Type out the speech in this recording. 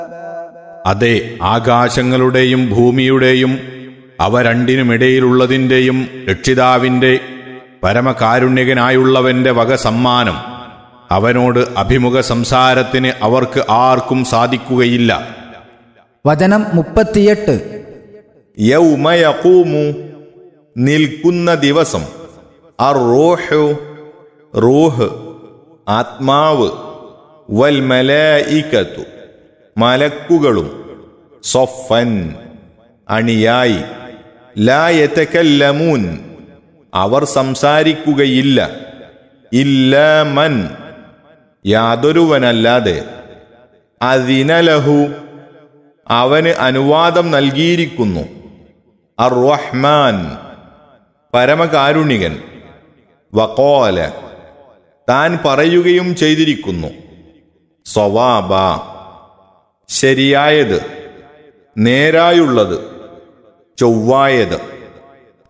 അതെ ആകാശങ്ങളുടെയും ഭൂമിയുടെയും അവ രണ്ടിനുമിടയിലുള്ളതിൻ്റെയും രക്ഷിതാവിൻ്റെ പരമകാരുണ്യകനായുള്ളവന്റെ വക സമ്മാനം അവനോട് അഭിമുഖ സംസാരത്തിന് അവർക്ക് ആർക്കും സാധിക്കുകയില്ല വചനം മുപ്പത്തിയെട്ട് യൗമയക്കൂമു നിൽക്കുന്ന ദിവസം അറോഹു റൂഹ് ആത്മാവ് വൽ മലായിക്കത്തു മലക്കുകളും സൊഫൻ അണിയായി ലായത്തക്കല്ലമൂൻ അവർ സംസാരിക്കുകയില്ല ഇല്ലമൻ യാതൊരുവനല്ലാതെ അതിനലഹു അവന് അനുവാദം നൽകിയിരിക്കുന്നു അർ റഹ്മാൻ പരമകാരുണികൻ വക്കോല താൻ പറയുകയും ചെയ്തിരിക്കുന്നു സ്വവാബ ശരിയായത് നേരായുള്ളത് ചൊവ്വായത്